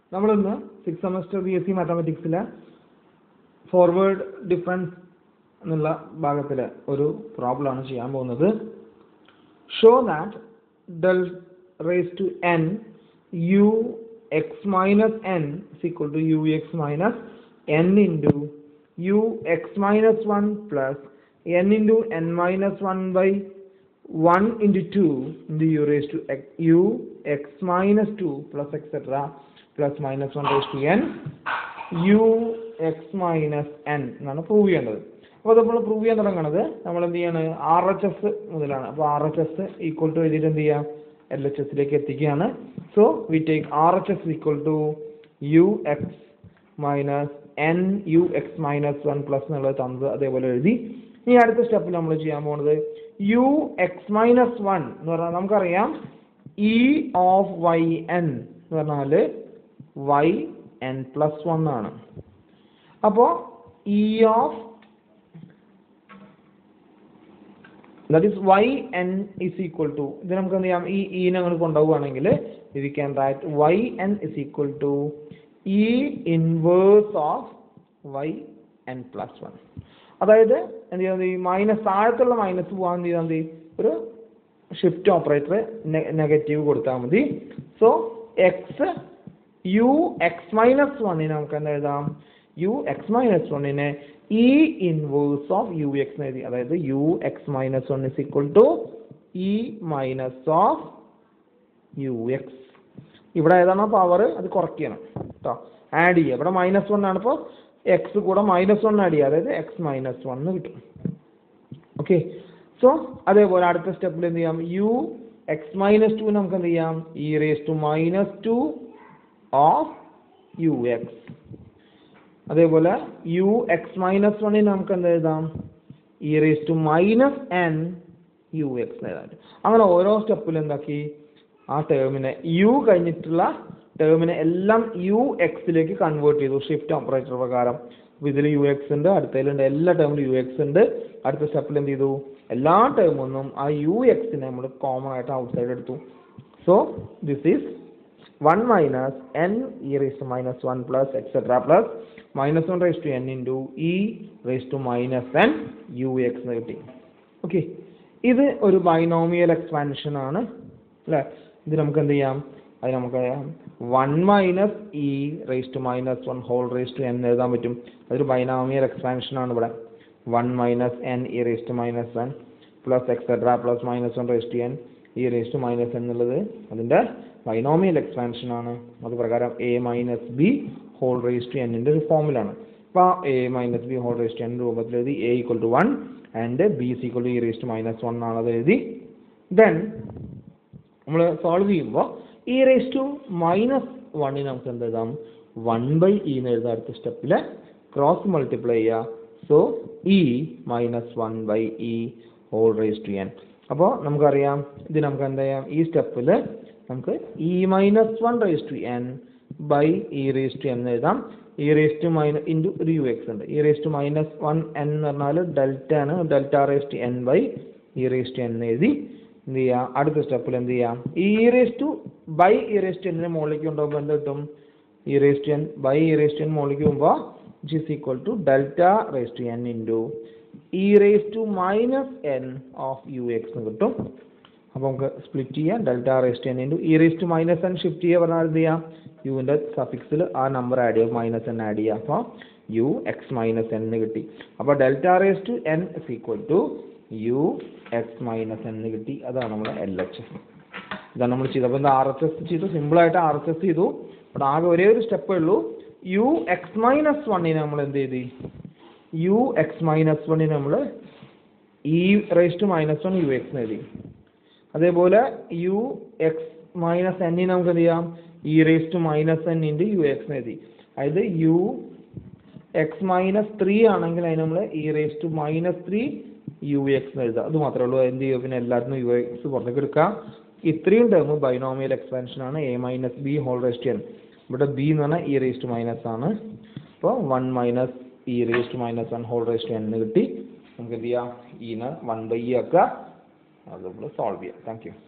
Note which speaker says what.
Speaker 1: നമ്മളിന്ന് six semester B S C മാത്തമാറ്റിക്സിലെ forward difference എന്നുള്ള ഭാഗത്തിലെ ഒരു പ്രോബ്ലം ആണ് ചെയ്യാൻ പോകുന്നത് show that del raise to N U X minus N is equal to U X minus N into U X minus one plus N into N minus one by one into two into U raise to U X minus two plus etcetera plus minus one raise to N U X minus N എന്നാണ് prove ചെയ്യേണ്ടത് അപ്പോൾ നമ്മൾ prove ചെയ്യാൻ തുടങ്ങുന്നത് നമ്മൾ എന്ത് ചെയ്യാണ് R H S മുതലാണ് അപ്പോൾ R H S equal to എഴുതിയിട്ട് എന്ത് ചെയ്യാം എൽ എച്ച് എസിലേക്ക് എത്തിക്കുകയാണ് so we take R H S equal to U X minus N U X minus one plus എന്നുള്ളത് തന്നത് അതേപോലെ എഴുതി ഇനി അടുത്ത സ്റ്റെപ്പിൽ നമ്മൾ ചെയ്യാൻ പോകുന്നത് യു എക്സ് മൈനസ് വൺ എന്ന് പറഞ്ഞാൽ നമുക്കറിയാം ഇ ഓഫ് വൈ എൻ എന്ന് പറഞ്ഞാൽ വൈ എൻ പ്ലസ് വൺ ആണ് അപ്പോൾ E of that is Y N is equal to ഇത് നമുക്ക് എന്ത് ചെയ്യാം ഈ ഇ ഞങ്ങൾ കൊണ്ടുപോവുകയാണെങ്കിൽ we can write Y N is equal to E inverse of Y N plus one അതായത് എന്ത് ചെയ്യുന്നത് ഈ മൈനസ് താഴത്തുള്ള മൈനസ് പോകാൻ എന്ത് ചെയ്താൽ മതി ഒരു ഷിഫ്റ്റ് ഓപ്പറേറ്റർ നെഗറ്റീവ് കൊടുത്താൽ മതി so X U X minus വണ്ണിന് നമുക്ക് എന്താ എഴുതാം യു എക്സ് മൈനസ് വണ്ണിനെ E inverse of U X എഴുതി അതായത് U X minus one is equal to E minus of U X ഇവിടെ ഏതാണോ പവർ അത് കുറയ്ക്കണം കേട്ടോ ആഡ് ചെയ്യുക ഇവിടെ മൈനസ് വൺ ആണ് ഇപ്പോൾ എക്സ് കൂടെ മൈനസ് വൺ ആഡ് ചെയ്യുക അതായത് എക്സ് മൈനസ് വൺ കിട്ടും ഓക്കെ സോ അതേപോലെ അടുത്ത സ്റ്റെപ്പിൽ എന്ത് ചെയ്യാം യു എക്സ് മൈനസ് ടു നമുക്ക് എന്ത് ചെയ്യാം E raise to minus two of U X അതേപോലെ യു എക്സ് മൈനസ് വണ്ണിന് നമുക്ക് എന്ത് എഴുതാം E raise to minus N U X എഴുതാൻ അങ്ങനെ ഓരോ സ്റ്റെപ്പിലും എന്താക്കി ആ ടേമിനെ യു കഴിഞ്ഞിട്ടുള്ള ടേമിനെ എല്ലാം യു എക്സിലേക്ക് കൺവേർട്ട് ചെയ്തു ഷിഫ്റ്റ് ഓപ്പറേറ്റർ പ്രകാരം അപ്പോൾ ഇതിൽ യു എക്സ് ഉണ്ട് അടുത്തതിലുണ്ട് എല്ലാ ടേമിലും യു എക്സ് ഉണ്ട് അടുത്ത സ്റ്റെപ്പിൽ എന്ത് ചെയ്തു എല്ലാ ടേമിൽ നിന്നും ആ യു എക്സിനെ നമ്മൾ കോമൺ ആയിട്ട് ഔട്ട് സൈഡ് എടുത്തു so this is one minus N E raise to minus one plus etcetera plus minus one raise to N into E raise to minus N U X എന്ന് കിട്ടി okay ഇത് ഒരു binomial expansion ആണ് അല്ലേ ഇത് നമുക്ക് എന്ത് ചെയ്യാം അത് നമുക്ക് one minus E raise to minus one whole raise to N എഴുതാൻ പറ്റും അതൊരു ബൈനോമിയൽ എക്സ്പാൻഷൻ ആണ് ഇവിടെ one minus N E raise to minus one plus etcetera plus minus one raise to N E raise to minus എന്നുള്ളത് അതിൻ്റെ binomial expansion ആണ് അത് പ്രകാരം A minus B whole raise to എന്നിൻ്റെ ഒരു ഫോമിലാണ് അപ്പോൾ A minus B whole raise to N രൂപത്തിൽ എഴുതി A equal to one and B is equal to E raise to minus one ആണത് എഴുതി ദെൻ നമ്മൾ സോൾവ് ചെയ്യുമ്പോൾ ഇ റേസ് ടു മൈനസ് വണ്ണിന് നമുക്ക് എന്ത് എഴുതാം വൺ ബൈ ഇ എന്ന് എഴുതാം അടുത്ത സ്റ്റെപ്പിൽ ക്രോസ് മൾട്ടിപ്ലൈ ചെയ്യുക so E minus one by E whole raise to N അപ്പോൾ നമുക്കറിയാം ഇത് നമുക്ക് എന്താ ചെയ്യാം ഈ സ്റ്റെപ്പിൽ നമുക്ക് E minus one raise to N by E raise to N എഴുതാം E raise to minus into ഒരു യു എക്സ് ഉണ്ട് E raise to minus one N എന്ന് പറഞ്ഞാൽ ഡെൽറ്റ ആണ് delta raise to N by E raise to N എഴുതി എന്ത് ചെയ്യാം അടുത്ത സ്റ്റെപ്പിൽ എന്ത് ചെയ്യാം E raise to by E raise to എന്നിന് മുകളിലേക്ക് കൊണ്ടുപോകുമ്പോൾ എന്ത് കിട്ടും E raise to N by E raise to N മുകളിലേക്ക് പോകുമ്പോൾ it is equal to delta raise to N into E raise to minus N of U X എന്ന് കിട്ടും അപ്പോൾ നമുക്ക് സ്പ്ലിറ്റ് ചെയ്യാം delta raise to N into E raise to minus N shift ചെയ്യുക പറഞ്ഞാൽ എന്ത് ചെയ്യാം യുവിൻ്റെ സഫിക്സിൽ ആ നമ്പർ ആഡ് ചെയ്യുക മൈനസ് എൻ ആഡ് ചെയ്യുക അപ്പോൾ യു എക്സ് മൈനസ് എൻ കിട്ടി അപ്പോൾ delta raise to N is equal to U X minus N കിട്ടി അതാണ് നമ്മുടെ എൽ എച്ച് എസ് ഇതാണ് നമ്മൾ ചെയ്തത് അപ്പോൾ എന്താ ആർ എച്ച് എസ് ചെയ്തു സിമ്പിളായിട്ട് ആർ എച്ച് എസ് ചെയ്തു അവിടെ ആകെ ഒരേ ഒരു സ്റ്റെപ്പേ ഉള്ളൂ യു എക്സ് മൈനസ് വണ്ണിന് നമ്മൾ എന്ത് ചെയ്തു യു എക്സ് മൈനസ് വണ്ണിന് നമ്മൾ E raise to minus one U X എഴുതി അതേപോലെ യു എക്സ് മൈനസ് എന്നിന് നമുക്ക് എന്ത് ചെയ്യാം E raise to minus N into U X എഴുതി അതായത് യു എക്സ് മൈനസ് ത്രീ ആണെങ്കിൽ അതിന് നമ്മൾ E raise to minus three U X എന്ന് എഴുതുക അത് മാത്രമേ ഉള്ളൂ എന്ത് ചെയ്യും പിന്നെ എല്ലാത്തിനും യു എക്സ് പുറത്തേക്ക് എടുക്കാം ഇത്രയും ടേം ബൈനോമിയൽ എക്സ്പാൻഷൻ ആണ് A minus B whole raise to N ഇവിടെ ബി എന്ന് പറഞ്ഞാൽ ഇ റേസ് ടു മൈനസ് ആണ് അപ്പോൾ one minus E raise to minus one whole raise to N എന്ന് കിട്ടി നമുക്ക് എന്ത് ചെയ്യാം ഇന്ന് വൺ ബൈ ഇ ആക്കുക അത് നമ്മൾ സോൾവ് ചെയ്യാം താങ്ക് യു